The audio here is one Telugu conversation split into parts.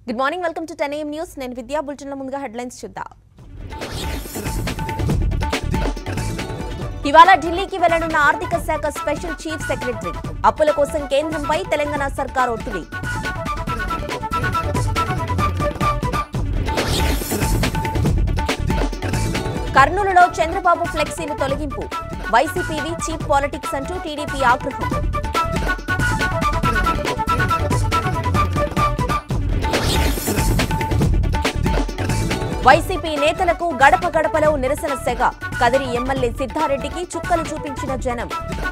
good morning welcome to ten AM news నేను విద్యా బులెటిన్ల ముందుగా హెడ్లైన్స్ చూద్దాం ఇవాళ ఢిల్లీకి వెళ్లనున్న ఆర్థిక శాఖ స్పెషల్ చీఫ్ సెక్రటరీ అప్పుల కోసం కేంద్రంపై తెలంగాణ సర్కార్ ఒత్తిడి కర్నూలులో చంద్రబాబు ఫ్లెక్సీలు తొలగింపు వైసీపీవి చీప్ పాలిటిక్స్ అంటూ టీడీపీ ఆగ్రహం వైసీపీ నేతలకు గడప గడపలో నిరసన సెగ కదిరి ఎమ్మెల్యే సిద్ధారెడ్డికి చుక్కలు చూపించిన జనం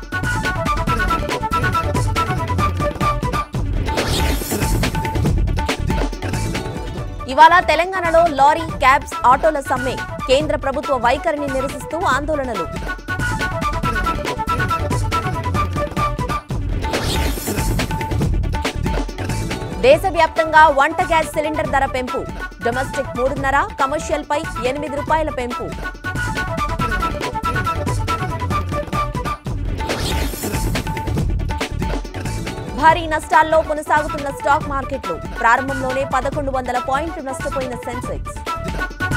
ఇవాళ తెలంగాణలో లారీ క్యాబ్స్ ఆటోల సమ్మె కేంద్ర ప్రభుత్వ వైఖరిని నిరసిస్తూ ఆందోళనలు దేశవ్యాప్తంగా వంట గ్యాస్ సిలిండర్ ధర పెంపు డొమెస్టిక్ మూడున్నర కమర్షియల్ పై ఎనిమిది రూపాయల పెంపు భారీ నష్టాల్లో కొనసాగుతున్న స్టాక్ మార్కెట్లు ప్రారంభంలోనే పదకొండు వందల పాయింట్లు నష్టపోయిన సెన్సెక్స్